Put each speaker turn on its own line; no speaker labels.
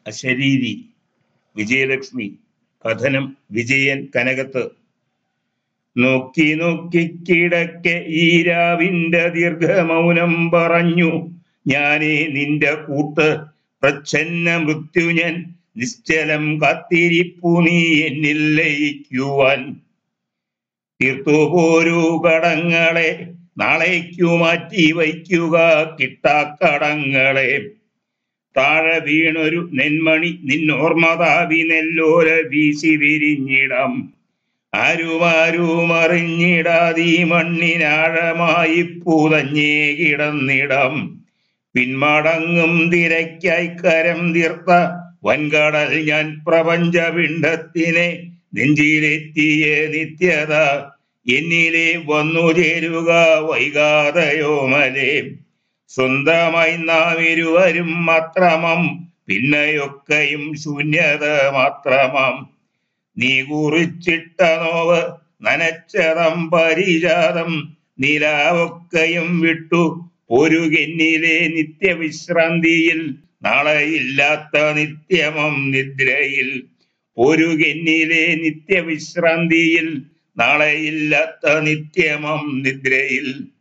അശരീരി വിജയലക്ഷ്മി കഥനം വിജയൻ കനകത്ത് നോക്കി നോക്കി കിടക്കെ ഈ രാവിന്റെ ദീർഘമൗനം പറഞ്ഞു ഞാനേ നിന്റെ കൂട്ട് പ്രച്ഛന്ന മൃത്യു ഞാൻ നിശ്ചലം കാത്തിരിപ്പു നീ എന്നിൽ ലയിക്കുവാൻ തീർത്തു പോരൂ കടങ്ങളെ നാളേക്കു മാറ്റി വയ്ക്കുക കിട്ടാക്കടങ്ങളെ താഴെ വീണൊരു നെന്മണി നിന്നോർമ്മതാവി നെല്ലോല വീശി വിരിഞ്ഞിടാം ആരുമാരും അറിഞ്ഞിടാതീ മണ്ണിനാഴമായി പൂതഞ്ഞേ കിടന്നിടം പിന്മടങ്ങും തിരക്കായി കരം തീർത്ത വൻകടൽ ഞാൻ പ്രപഞ്ചപിണ്ഡത്തിനെ നെഞ്ചിലെത്തിയ നിത്യത എന്നിലെ വന്നു ചേരുക വൈകാതയോ മലേ സ്വന്തമായി നാം ഇരുവരും മാത്രമം പിന്നെയൊക്കെയും ശൂന്യത മാത്രമാം നീ കുറിച്ചിട്ട നോവ് നനച്ചതം പരിജാതം നിലാവൊക്കെയും വിട്ടു പൊരുകെന്നിലെ നിത്യവിശ്രാന്തിയിൽ നാളെയില്ലാത്ത നിത്യമം നിദ്രയിൽ പൊരുകെന്നിലെ നിത്യവിശ്രാന്തിയിൽ നാളെയില്ലാത്ത നിത്യമം നിദ്രയിൽ